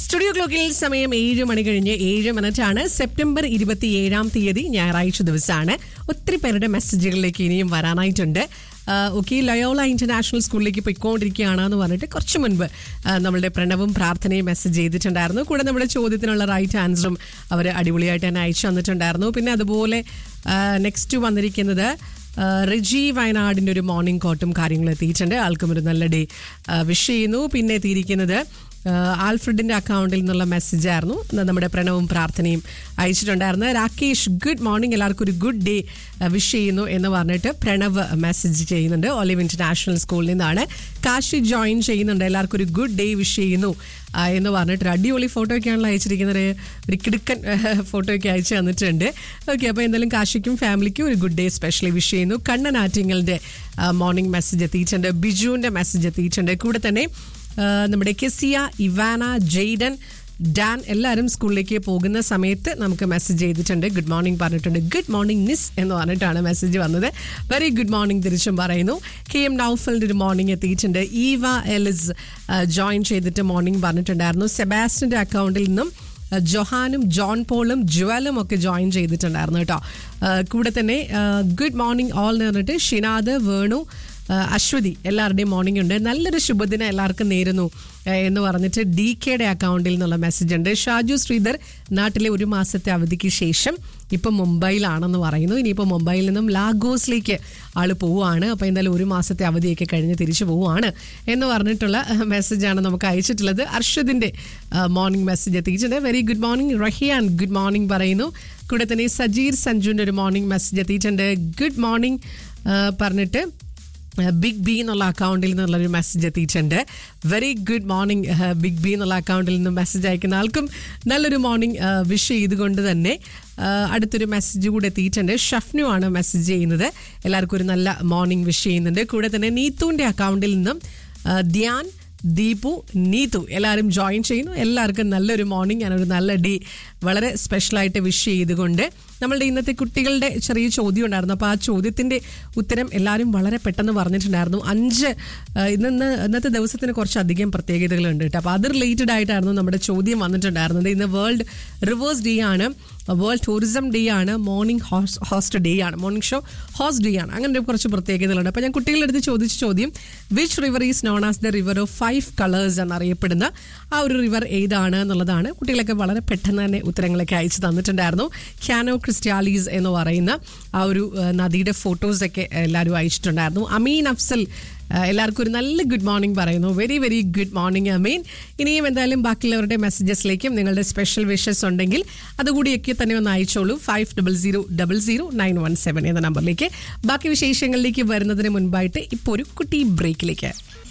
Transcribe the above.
studio ക്ലോക്കിൽ സമയം ഏഴ് മണി കഴിഞ്ഞ് ഏഴ് മിനിറ്റ് ആണ് സെപ്റ്റംബർ ഇരുപത്തിയേഴാം തീയതി ഞായറാഴ്ച ദിവസമാണ് ഒത്തിരി പേരുടെ മെസ്സേജുകളിലേക്ക് ഇനിയും വരാനായിട്ടുണ്ട് ഓക്കെ ലയോള ഇന്റർനാഷണൽ സ്കൂളിലേക്ക് പോയിക്കൊണ്ടിരിക്കുകയാണ് എന്ന് പറഞ്ഞിട്ട് കുറച്ച് മുൻപ് ആ, നമ്മളുടെ പ്രണവും പ്രാർത്ഥനയും മെസ്സേജ് ചെയ്തിട്ടുണ്ടായിരുന്നു കൂടെ നമ്മുടെ ചോദ്യത്തിനുള്ള റൈറ്റ് ആൻസറും അവർ അടിപൊളിയായിട്ട് തന്നെ അയച്ചു തന്നിട്ടുണ്ടായിരുന്നു പിന്നെ അതുപോലെ നെക്സ്റ്റ് വന്നിരിക്കുന്നത് ആ, റിജി വയനാടിൻ്റെ ഒരു മോർണിംഗ് കോട്ടും കാര്യങ്ങളും എത്തിയിട്ടുണ്ട് ആൾക്കും ഒരു നല്ല ഡേ വിഷ് ചെയ്യുന്നു പിന്നെ എത്തിയിരിക്കുന്നത് ആ, ആൽഫ്രഡിന്റെ അക്കൗണ്ടിൽ നിന്നുള്ള മെസ്സേജ് ആയിരുന്നു ന- നമ്മുടെ പ്രണവും പ്രാർത്ഥനയും അയച്ചിട്ടുണ്ടായിരുന്നു രാകേഷ് ഗുഡ് മോർണിംഗ് എല്ലാവർക്കും ഒരു ഗുഡ് ഡേ വിഷ് ചെയ്യുന്നു എന്ന് പറഞ്ഞിട്ട് പ്രണവ് മെസ്സേജ് ചെയ്യുന്നുണ്ട് ഒലിവ് ഇന്റർനാഷണൽ സ്കൂളിൽ നിന്നാണ് കാശി ജോയിൻ ചെയ്യുന്നുണ്ട് എല്ലാവർക്കും ഒരു ഗുഡ് ഡേ വിഷ് ചെയ്യുന്നു ആ, എന്ന് പറഞ്ഞിട്ട് ഒരു അടിപൊളി ഫോട്ടോ ഒക്കെയാണല്ലോ അയച്ചിരിക്കുന്നത് ഒരു കിടുക്കൻ ഫോട്ടോ ഒക്കെ അയച്ചു തന്നിട്ടുണ്ട് ഓക്കെ അപ്പോൾ എന്തായാലും കാശിക്കും ഫാമിലിക്കും ഒരു ഗുഡ് ഡേ സ്പെഷ്യലി വിഷ് ചെയ്യുന്നു കണ്ണൻ ആറ്റിങ്ങലിൻ്റെ മോർണിംഗ് മെസ്സേജ് എത്തിയിട്ടുണ്ട് ബിജുവിൻ്റെ മെസ്സേജ് എത്തിയിട്ടുണ്ട് കൂടെ തന്നെ ആ, നമ്മുടെ കെസിയ ഇവാന ജെയ്ഡൻ ഡാൻ എല്ലാവരും സ്കൂളിലേക്ക് പോകുന്ന സമയത്ത് നമുക്ക് മെസ്സേജ് ചെയ്തിട്ടുണ്ട് ഗുഡ് മോർണിംഗ് പറഞ്ഞിട്ടുണ്ട് ഗുഡ് മോർണിംഗ് മിസ് എന്ന് പറഞ്ഞിട്ടാണ് മെസ്സേജ് വന്നത് വെരി ഗുഡ് മോർണിംഗ് തിരിച്ചും പറയുന്നു കെ എം നൌഫലിൻ്റെ ഒരു മോർണിംഗ് എത്തിയിട്ടുണ്ട് ഈവ എലിസ് ജോയിൻ ചെയ്തിട്ട് മോർണിംഗ് പറഞ്ഞിട്ടുണ്ടായിരുന്നു സെബാസ്റ്റിൻ്റെ അക്കൗണ്ടിൽ നിന്നും ആ, ജൊഹാനും ജോൺ പോളും ജുവലും ഒക്കെ ജോയിൻ ചെയ്തിട്ടുണ്ടായിരുന്നു കേട്ടോ ആ, കൂടെ തന്നെ ഗുഡ് മോർണിംഗ് ഓൾ എന്ന് പറഞ്ഞിട്ട് ഷിനാദ് വേണു ആ, അശ്വതി എല്ലാവരുടെയും മോർണിംഗ് ഉണ്ട് നല്ലൊരു ശുഭദിനം എല്ലാവർക്കും നേരുന്നു ആ, എന്ന് പറഞ്ഞിട്ട് ഡി കെയുടെ അക്കൗണ്ടിൽ നിന്നുള്ള മെസ്സേജ് ഉണ്ട് ഷാജു ശ്രീധർ നാട്ടിലെ ഒരു മാസത്തെ അവധിക്ക് ശേഷം ഇപ്പം മുംബൈയിലാണെന്ന് പറയുന്നു ഇനിയിപ്പോൾ മുംബൈയിൽ നിന്നും ലാഗോസിലേക്ക് ആൾ പോവുകയാണ് അപ്പോൾ എന്തായാലും ഒരു മാസത്തെ അവധിയൊക്കെ കഴിഞ്ഞ് തിരിച്ചു പോവുകയാണ് എന്ന് പറഞ്ഞിട്ടുള്ള മെസ്സേജാണ് നമുക്ക് അയച്ചിട്ടുള്ളത് അർഷദിൻ്റെ മോർണിംഗ് മെസ്സേജ് എത്തിയിട്ടുണ്ട് very good morning Rahiyan good morning പറയുന്നു കൂടെ തന്നെ സജീർ സഞ്ജുവിൻ്റെ ഒരു മോർണിംഗ് മെസ്സേജ് എത്തിയിട്ടുണ്ട് ഗുഡ് മോർണിംഗ് പറഞ്ഞിട്ട് ബിഗ് ബി എന്നുള്ള അക്കൗണ്ടിൽ നിന്നുള്ളൊരു മെസ്സേജ് എത്തിയിട്ടുണ്ട് very good morning Big B എന്നുള്ള അക്കൗണ്ടിൽ നിന്ന് മെസ്സേജ് അയക്കുന്ന ആൾക്കും നല്ലൊരു മോർണിംഗ് വിഷ് ചെയ്തുകൊണ്ട് തന്നെ ആ, അടുത്തൊരു മെസ്സേജ് കൂടെ എത്തിയിട്ടുണ്ട് ഷഫ്നു ആണ് മെസ്സേജ് ചെയ്യുന്നത് എല്ലാവർക്കും ഒരു നല്ല മോർണിംഗ് വിഷ് ചെയ്യുന്നുണ്ട് കൂടെ തന്നെ നീത്തുവിൻ്റെ അക്കൗണ്ടിൽ നിന്നും ആ, ധ്യാൻ ദീപു നീതു എല്ലാവരും ജോയിൻ ചെയ്യുന്നു എല്ലാവർക്കും നല്ലൊരു മോർണിംഗ് ഞാനൊരു നല്ല ഡേ വളരെ സ്പെഷ്യലായിട്ട് വിഷ് ചെയ്തുകൊണ്ട് നമ്മളുടെ ഇന്നത്തെ കുട്ടികളുടെ ചെറിയ ചോദ്യം ഉണ്ടായിരുന്നു അപ്പോൾ ആ ചോദ്യത്തിൻ്റെ ഉത്തരം എല്ലാവരും വളരെ പെട്ടെന്ന് പറഞ്ഞിട്ടുണ്ടായിരുന്നു അഞ്ച് ആ, ഇന്ന് ഇന്നത്തെ ദിവസത്തിന് കുറച്ചധികം പ്രത്യേകതകളുണ്ട് കേട്ടോ അപ്പോൾ അത് റിലേറ്റഡ് ആയിട്ടായിരുന്നു നമ്മുടെ ചോദ്യം വന്നിട്ടുണ്ടായിരുന്നത് ഇന്ന് വേൾഡ് റിവേഴ്സ് ഡേ ആണ് വേൾഡ് ടൂറിസം ഡേ ആണ് മോർണിംഗ് ഹോസ്റ്റ് ഡേ ആണ് മോർണിംഗ് ഷോ ഹോസ്റ്റ് ഡേ ആണ് അങ്ങനെ കുറച്ച് പ്രത്യേകതകളുണ്ട് അപ്പോൾ ഞാൻ കുട്ടികളുടെ അടുത്ത് ചോദിച്ച ചോദ്യം which river is known as the river of five colours എന്നറിയപ്പെടുന്ന ആ ഒരു റിവർ ഏതാണ് എന്നുള്ളതാണ് കുട്ടികളൊക്കെ വളരെ പെട്ടെന്ന് തന്നെ ഉത്തരങ്ങളൊക്കെ അയച്ചു തന്നിട്ടുണ്ടായിരുന്നു ക്യാനോ ക്രിസ്ത്യാലീസ് എന്ന് പറയുന്ന ആ ഒരു ആ, നദിയുടെ ഫോട്ടോസൊക്കെ എല്ലാവരും അയച്ചിട്ടുണ്ടായിരുന്നു അമീൻ അഫ്സൽ ആ, എല്ലാവർക്കും ഒരു നല്ല ഗുഡ് മോർണിംഗ് പറയുന്നു very very good morning Ameen ഇനിയും എന്തായാലും ബാക്കിയുള്ളവരുടെ മെസ്സേജസിലേക്കും നിങ്ങളുടെ സ്പെഷ്യൽ വിഷസ് ഉണ്ടെങ്കിൽ അതുകൂടിയൊക്കെ തന്നെ ഒന്ന് അയച്ചോളൂ five double zero double zero nine one seven എന്ന നമ്പറിലേക്ക് ബാക്കി വിശേഷങ്ങളിലേക്ക് വരുന്നതിന് മുൻപായിട്ട് ഇപ്പോൾ ഒരു കുട്ടി ബ്രേക്കിലേക്ക്